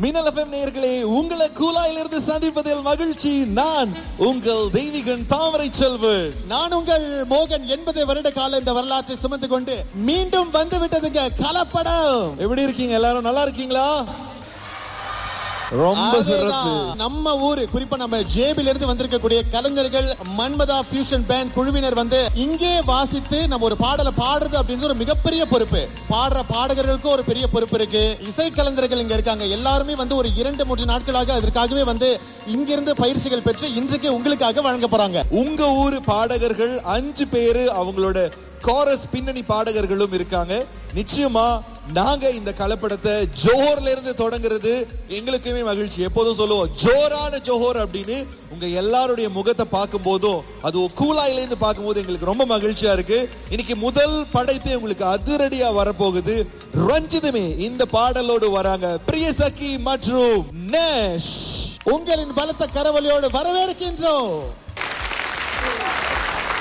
மின்னல் எஃப்எம் நேயர்களே உங்களை கூலாயிலிருந்து சந்திப்பதில் மகிழ்ச்சி நான் உங்கள் தெய்வீகன் தாமரை செல்வன் நான் உங்கள் மோகன் எண்பது வருட கால இந்த வரலாற்றை சுமந்து கொண்டு மீண்டும் வந்து விட்டதுங்க கலப்படம் எப்படி இருக்கீங்க எல்லாரும் நல்லா இருக்கீங்களா ரொம்ப சிறப்பு அதேதான். நம்ம ஊரு குறிப்பா நம்ம ஜேபில இருந்து வந்திருக்கக்கூடிய கலைஞர்கள் மன்மதா ஃபியூஷன் பேண்ட் குழுவினர் வந்து இங்கே வாசித்து நம்ம ஒரு பாடலை பாடுறது அப்படின்றது ஒரு மிகப்பெரிய பொறுப்பு பாடுற பாடகர்களுக்கும் ஒரு பெரிய பொறுப்பு இருக்கு இசை கலைஞர்கள் இங்க இருக்காங்க எல்லாருமே வந்து ஒரு இரண்டு மூன்று நாட்களாக அதற்காகவே வந்து இங்கிருந்து பயிற்சிகள் பெற்று இன்றைக்கு உங்களுக்காக வழங்க போறாங்க உங்க ஊரு பாடகர்கள் அஞ்சு பேரு அவங்களோட கோரஸ் பின்னணி பாடகர்களும் இருக்காங்க நிச்சயமா நாங்க இந்த கலப்படத்தை ஜோஹர்ல இருந்து தொடங்குறது எங்களுக்குமே மகிழ்ச்சி எப்போதும் சொல்லுவோம் ஜோரான ஜோஹர் அப்படின்னு உங்க எல்லாருடைய முகத்தை பார்க்கும் போதும் அது கூலாயில இருந்து பார்க்கும்போது எங்களுக்கு ரொம்ப மகிழ்ச்சியா இருக்கு இன்னைக்கு முதல் படைப்பே உங்களுக்கு அதிரடியா வரப்போகுது ரஞ்சிதமே இந்த பாடலோடு வராங்க பிரியசகி மற்றும் நேஷ் உங்களின் பலத்த கரவொலியோடு வரவேற்கின்றோம்